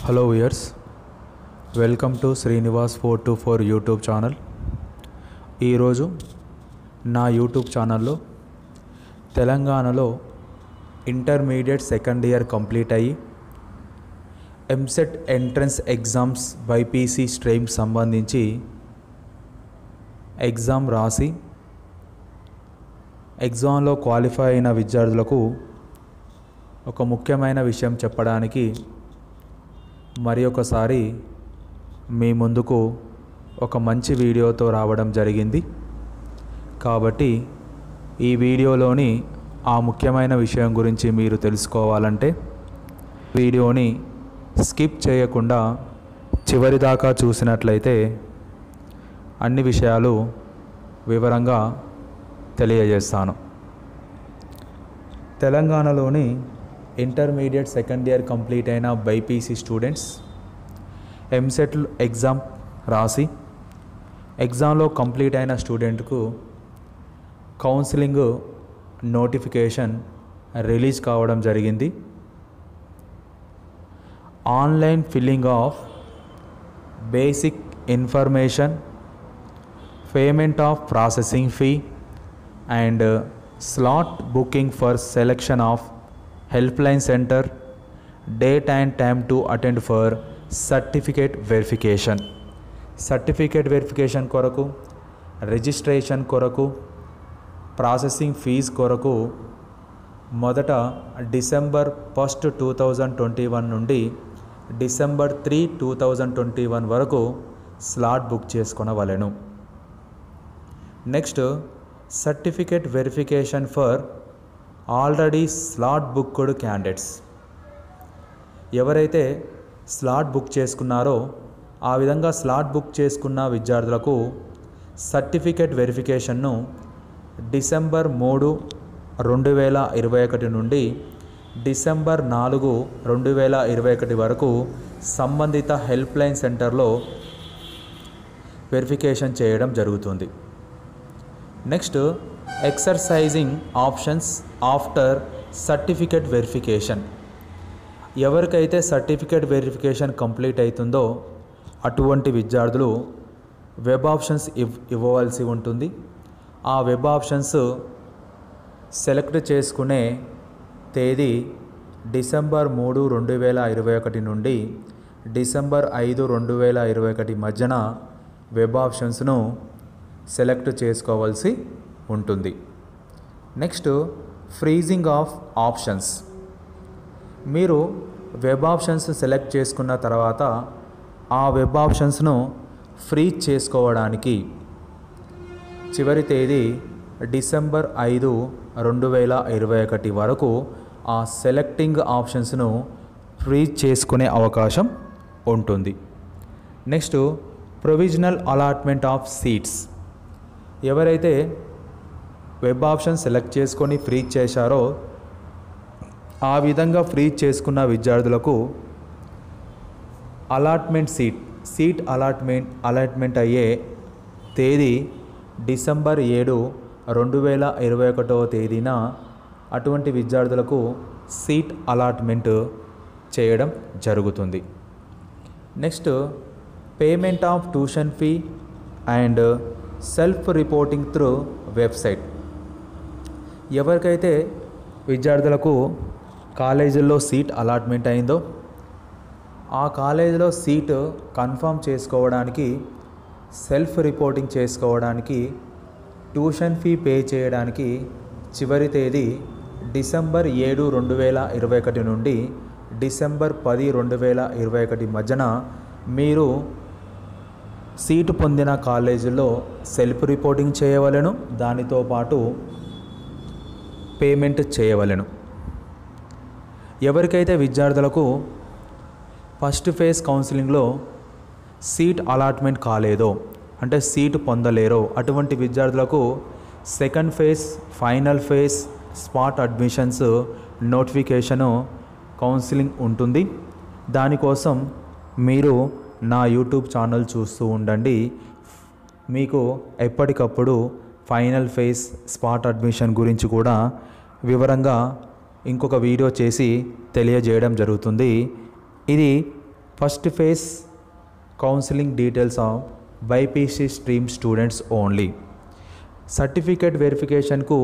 hello viewers welcome to Srinivas four two four YouTube channel ఈరోజు నా YouTube ఛానల్లో తెలంగాణలో ఇంటర్మీడియట్ సెకండ్ ఇయర్ కంప్లీట్ అయ్యి EAMCET entrance exams BiPC stream సంబంధించి exam రాసి ఎగ్జామ్లో క్వాలిఫై అయిన విద్యార్థులకు ఒక ముఖ్యమైన విషయం చెప్పడానికి మరి ఒకసారి మీ ముందుకు ఒక మంచి వీడియోతో రావడం జరిగింది కాబట్టి ఈ వీడియోలోని ఆ ముఖ్యమైన విషయం గురించి మీరు తెలుసుకోవాలంటే వీడియోని స్కిప్ చేయకుండా చివరి దాకా చూసినట్లయితే అన్ని విషయాలు వివరంగా తెలియజేస్తాను తెలంగాణలోని ఇంటర్మీడియట్ సెకండ్ ఇయర్ కంప్లీట్ అయిన బైపీసీ స్టూడెంట్స్ ఎంసెట్ ఎగ్జామ్ రాసి ఎగ్జామ్లో కంప్లీట్ అయిన స్టూడెంట్కు కౌన్సిలింగ్ నోటిఫికేషన్ రిలీజ్ కావడం జరిగింది online filling of basic information payment of processing fee and slot booking for selection of helpline centre date and time to attend for certificate verification certificate verification కొరకు registration కొరకు processing fee కొరకు మొదట December first two thousand twenty one నుండి December three two thousand twenty one వరకు slot book చేసుకొనవలెను next certificate verification for already slot booked candidates ఎవరైతే slot book చేసుకున్నారో ఆ విధంగా స్లాట్ బుక్ చేసుకున్న విద్యార్థులకు సర్టిఫికేట్ వెరిఫికేషన్ను డిసెంబర్ మూడు రెండు వేల ఇరవై ఒకటి నుండి డిసెంబర్ నాలుగు రెండు వేల ఇరవై ఒకటి వరకు సంబంధిత హెల్ప్ లైన్ సెంటర్లో వెరిఫికేషన్ చేయడం జరుగుతుంది next exercising options after certificate verification ఎవరికైతే సర్టిఫికేట్ వెరిఫికేషన్ కంప్లీట్ అవుతుందో అటువంటి విద్యార్థులు వెబ్ ఆప్షన్స్ ఇవ్ ఇవ్వవలసి ఉంటుంది ఆ వెబ్ ఆప్షన్స్ సెలెక్ట్ చేసుకునే తేదీ డిసెంబర్ మూడు రెండు వేల ఇరవై ఒకటి నుండి డిసెంబర్ ఐదు రెండు వేల ఇరవై ఒకటి మధ్యన వెబ్ ఆప్షన్స్ను సెలెక్ట్ చేసుకోవాల్సి ఉంటుంది నెక్స్ట్ ఫ్రీజింగ్ ఆఫ్ ఆప్షన్స్ మీరు వెబ్ ఆప్షన్స్ సెలెక్ట్ చేసుకున్న తర్వాత ఆ వెబ్ ఆప్షన్స్ను ఫ్రీజ్ చేసుకోవడానికి చివరి తేదీ డిసెంబర్ ఐదు రెండు వేల ఇరవై ఒకటి వరకు ఆ సెలెక్టింగ్ ఆప్షన్స్ను ఫ్రీజ్ చేసుకునే అవకాశం ఉంటుంది next provisional allotment of seats ఎవరైతే వెబ్ ఆప్షన్ సెలెక్ట్ చేసుకొని ఫ్రీజ్ చేశారో ఆ విధంగా ఫ్రీజ్ చేసుకున్న విద్యార్థులకు allotment seat seat allotment allotment అయ్యే తేదీ డిసెంబర్ ఏడు రెండు వేల ఇరవై ఒకటవ తేదీన అటువంటి విద్యార్థులకు సీట్ అలాట్మెంట్ చేయడం జరుగుతుంది next payment of tuition fee and self reporting through website ఎవరికైతే విద్యార్థులకు కాలేజీల్లో సీట్ అలాట్మెంట్ అయిందో ఆ కాలేజీలో సీటు కన్ఫర్మ్ చేసుకోవడానికి సెల్ఫ్ రిపోర్టింగ్ చేసుకోవడానికి ట్యూషన్ ఫీ పే చేయడానికి చివరి తేదీ డిసెంబర్ ఏడు రెండు వేల ఇరవై ఒకటి నుండి డిసెంబర్ పది రెండు వేల ఇరవై ఒకటి మధ్యన మీరు సీటు పొందిన కాలేజీలో సెల్ఫ్ రిపోర్టింగ్ చేయవలెను దానితో పాటు పేమెంట్ చేయవలెను ఎవరికైతే విద్యార్థులకు ఫస్ట్ ఫేజ్ కౌన్సిలింగ్లో సీట్ అలాట్మెంట్ కాలేదో అంటే సీటు పొందలేరో అటువంటి విద్యార్థులకు second phase final phase spot admissions notification counselling ఉంటుంది దానికోసం మీరు నా యూట్యూబ్ ఛానల్ చూస్తూ ఉండండి మీకు ఎప్పటికప్పుడు ఫైనల్ ఫేజ్ స్పాట్ అడ్మిషన్ గురించి కూడా వివరంగా ఇంకొక వీడియో చేసి తెలియజేయడం జరుగుతుంది ఇది first phase counselling details of BiPC stream students only certificate వెరిఫికేషన్కు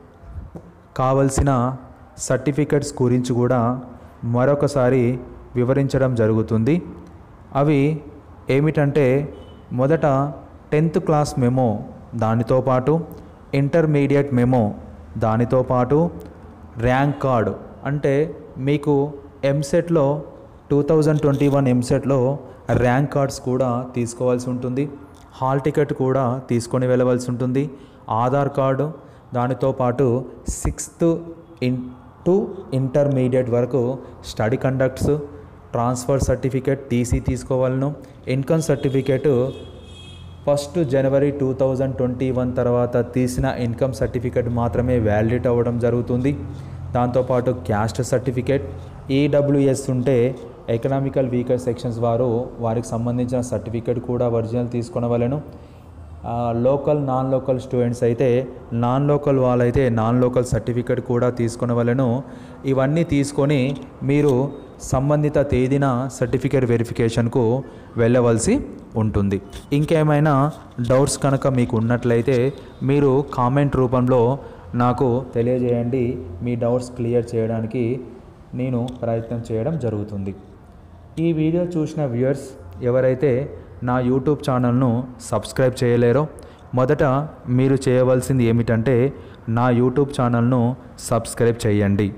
కావలసిన సర్టిఫికెట్స్ గురించి కూడా మరొకసారి వివరించడం జరుగుతుంది అవి ఏమిటంటే మొదట టెన్త్ క్లాస్ మెమో దానితో పాటు ఇంటర్మీడియట్ మెమో దానితో పాటు ర్యాంక్ కార్డు అంటే మీకు ఎంసెట్లో టూ థౌజండ్ ట్వంటీ వన్ ఎంసెట్లో ర్యాంక్ కార్డ్స్ కూడా తీసుకోవాల్సి ఉంటుంది హాల్ టికెట్ కూడా తీసుకొని వెళ్ళవలసి ఉంటుంది ఆధార్ కార్డు దానితో పాటు సిక్స్త్ ఇన్ టు ఇంటర్మీడియట్ వరకు study conducts transfer certificate TC తీసుకోవాలను income certificate first January two thousand twenty one తర్వాత తీసిన ఇన్కమ్ సర్టిఫికేట్ మాత్రమే వ్యాలిడేట్ అవ్వడం జరుగుతుంది దాంతోపాటు క్యాస్ట్ సర్టిఫికేట్ ఈడబ్ల్యూఎస్ ఉంటే ఎకనామికల్ వీకర్ సెక్షన్స్ వారు వారికి సంబంధించిన సర్టిఫికేట్ కూడా ఒరిజినల్ తీసుకొనవలను లోకల్ నాన్ లోకల్ స్టూడెంట్స్ అయితే నాన్ లోకల్ వాళ్ళైతే నాన్ లోకల్ సర్టిఫికేట్ కూడా తీసుకొనవలను ఇవన్నీ తీసుకొని మీరు సంబంధిత తేదీన సర్టిఫికేట్ వెరిఫికేషన్కు వెళ్ళవలసి ఉంటుంది ఇంకేమైనా డౌట్స్ కనుక మీకు ఉన్నట్లయితే మీరు కామెంట్ రూపంలో నాకు తెలియజేయండి మీ డౌట్స్ క్లియర్ చేయడానికి నేను ప్రయత్నం చేయడం జరుగుతుంది ఈ వీడియో చూసిన వ్యూయర్స్ ఎవరైతే నా యూట్యూబ్ ఛానల్ను సబ్స్క్రైబ్ చేయలేరో మొదట మీరు చేయవలసింది ఏమిటంటే నా యూట్యూబ్ ఛానల్ను సబ్స్క్రైబ్ చేయండి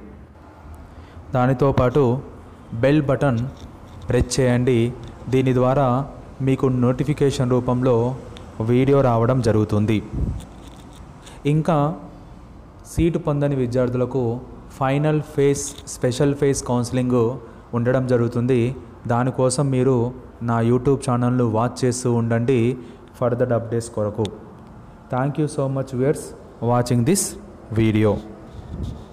దానితో పాటు బెల్ బటన్ ప్రెస్ చేయండి దీని ద్వారా మీకు నోటిఫికేషన్ రూపంలో వీడియో రావడం జరుగుతుంది ఇంకా సీటు పొందని విద్యార్థులకు final phase special phase counselling ఉండడం జరుగుతుంది దానికోసం మీరు నా యూట్యూబ్ ఛానల్ను వాచ్ చేస్తూ ఉండండి ఫర్దర్ అప్డేట్స్ కొరకు thank you so much viewers watching this video